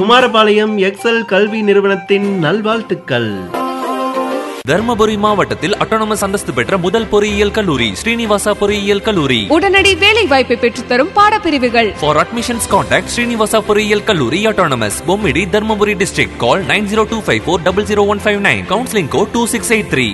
Kumarapalayam XL கல்வி நிறுவனத்தின் நல்வாழ்த்துக்கள் தர்மபுரி மாவட்டத்தில் அட்டானமஸ் அந்தஸ்து பெற்ற முதல் பொறியியல் கல்லூரி ஸ்ரீனிவாசா பொறியியல் கல்லூரி உடனடி வேலை வாய்ப்பை பெற்றுத்தரும் பாடப்பிரிவுகள் ஃபார் அட்மிஷன்ஸ் கான்டாக்ட் ஸ்ரீனிவாசா பொறியியல் கல்லூரி autonomous Bommidi Dharmapuri district call nine zero two five four double zero one five nine counselling code two six eight three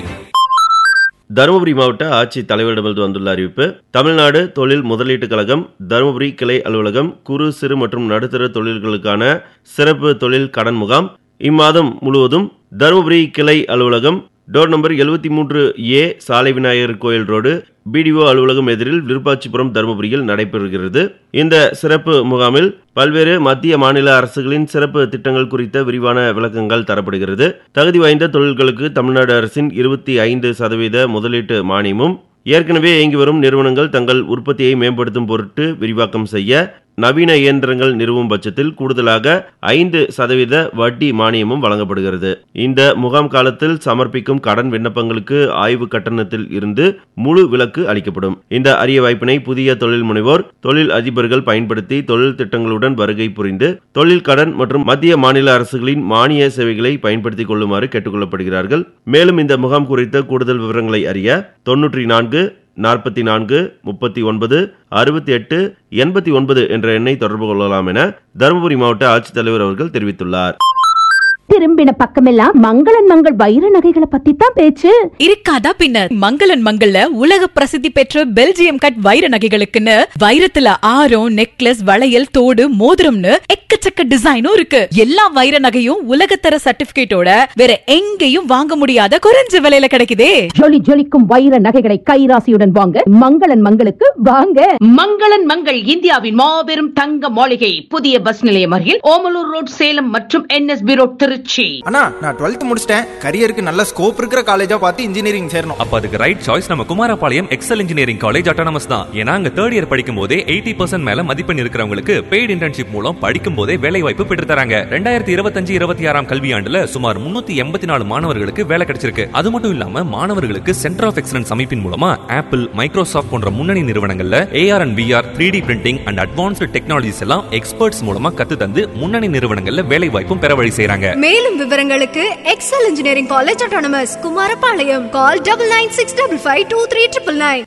Dharmapuri மாவட்ட ஆட்சி தலைவரிடமிருந்து வந்துள்ள அறிவிப்பு தமிழ்நாடு தொழில் முதலீட்டுக் கழகம் தருமபுரி கிளை அலுவலகம் குறு சிறு மற்றும் நடுத்தர தொழில்களுக்கான சிறப்பு தொழில் கடன் முகாம் இம்மாதம் முழுவதும் தருமபுரி கிளை அலுவலகம் டோர் நம்பர் எழுபத்தி மூன்று ஏ சாலை விநாயகர் கோயில் ரோடு பிடிஓ அலுவலகம் எதிரில் விருப்பாச்சிபுரம் தருமபுரியில் நடைபெறுகிறது இந்த சிறப்பு முகாமில் பல்வேறு மத்திய மாநில அரசுகளின் சிறப்பு திட்டங்கள் குறித்த விரிவான விளக்கங்கள் தரப்படுகிறது தகுதி வாய்ந்த தொழில்களுக்கு தமிழ்நாடு அரசின் இருபத்தி ஐந்து சதவீத முதலீட்டு மானியமும் ஏற்கனவே இயங்கி வரும் நிறுவனங்கள் தங்கள் உற்பத்தியை மேம்படுத்தும் பொருட்டு விரிவாக்கம் செய்ய நவீன இயந்திரங்கள் நிறுவும் பட்சத்தில் கூடுதலாக ஐந்து சதவீத வட்டி மானியமும் வழங்கப்படுகிறது இந்த முகாம் காலத்தில் சமர்ப்பிக்கும் கடன் விண்ணப்பங்களுக்கு ஆய்வு கட்டணத்தில் இருந்து முழு விலக்கு அளிக்கப்படும் இந்த அரிய வாய்ப்பினை புதிய தொழில் முனைவோர் தொழில் அதிபர்கள் பயன்படுத்தி தொழில் திட்டங்களுடன் வருகை புரிந்து தொழில் கடன் மற்றும் மத்திய மாநில அரசுகளின் மானிய சேவைகளை பயன்படுத்திக் கொள்ளுமாறு கேட்டுக்கொள்ளப்படுகிறார்கள் மேலும் இந்த முகாம் குறித்த கூடுதல் விவரங்களை அறிய தொன்னூற்றி நான்கு நாற்பத்தி நான்கு முப்பத்தி ஒன்பது அறுபத்தி எட்டு எண்பத்தி ஒன்பது என்ற எண்ணை தொடர்பு கொள்ளலாம் என தருமபுரி மாவட்ட ஆட்சித்தலைவர் அவர்கள் தெரிவித்துள்ளார் திரும்பின பக்கமெல்லாம் மங்களன் மங்கள் வைர நகைகளை பத்தி தான் பேச்சு இருக்காதா பின்ன மங்களன் மங்கள்ல உலக பிரசித்தி பெற்ற பெல்ஜியம் கட் வைர நகைகளுக்குன்னு வைரத்துல ஆரம் நெக்லஸ் வளையல் தோடு மோதிரம்னு எக்கச்சக்க டிசைனும் இருக்கு எல்லா வைர நகையும் உலகத்தர சர்டிபிகேட்டோட வேற எங்கேயும் வாங்க முடியாத குறைஞ்ச விலையில கிடைக்குதே ஜொலி ஜொலிக்கும் வைர நகைகளை கைராசியுடன் வாங்க மங்களன் மங்களுக்கு வாங்க மங்களன் மங்கள் இந்தியாவின் மாபெரும் தங்க மாளிகை புதிய பஸ் நிலையம் அருகில் ஓமலூர் ரோட் சேலம் மற்றும் என்எஸ்பி ரோட் திருச்சி அண்ணா நான் டுவெல்த் முடிச்சிட்டேன் கரியருக்கு நல்ல ஸ்கோப் இருக்கிற காலேஜா பார்த்து இன்ஜினியரிங் சேரணும் அப்ப அதுக்கு ரைட் சாய்ஸ் நம்ம Kumarapalayam Excel engineering college autonomous தான் ஏன்னா அங்க தேர்ட் இயர் படிக்கும் போதே எயிட்டி பர்சன்ட் மேல மதிப்பெண் இருக்கிறவங்களுக்கு பெய்டு இன்டர்ன்ஷிப் மூலம் படிக்கும் போதே வேலை வாய்ப்பு பெற்று தராங்க ரெண்டாயிரத்தி இருபத்தஞ்சு இருபத்தி ஆறாம் கல்வியாண்டுல சுமார் முன்னூத்தி எண்பத்தி நாலு மாணவர்களுக்கு வேலை கிடைச்சிருக்கு அது மட்டும் இல்லாம மாணவர்களுக்கு சென்டர் ஆஃப் எக்ஸலன்ஸ் அமைப்பின் மூலமா ஆப்பிள் மைக்ரோசாஃப்ட் போன்ற முன்னணி நிறுவனங்கள்ல AR and VR three D printing and advanced technologies எல்லாம் எக்ஸ்பர்ட்ஸ் மூலமா கத்து தந்து முன்னணி நிறுவனங்கள்ல வேலை வாய்ப்பும் பெற வழி செய்றாங்க மேலும் விவரங்களுக்கு Excel engineering college autonomous Kumarapalayam call double nine six double five two three triple nine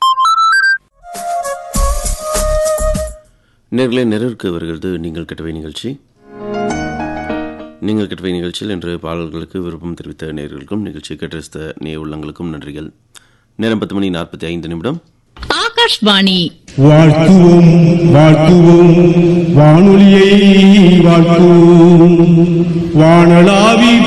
நேர்களே நிறைவுக்கு வருகிறது நீங்கள் கட்டவை நிகழ்ச்சி நீங்கள் கட்டவை நிகழ்ச்சியில் இன்று பாடல்களுக்கு விருப்பம் தெரிவித்த நேர்களுக்கும் நிகழ்ச்சி கேட்டறித்த நேய உள்ளங்களுக்கும் நன்றிகள் நேரம் பத்து மணி நாற்பத்தி ஐந்து நிமிடம் ஆகாஷ்வாணி வாழ்த்துவோம் வாழ்த்துவோம் வானொலியை வாழ்த்துவோம் வானளாவி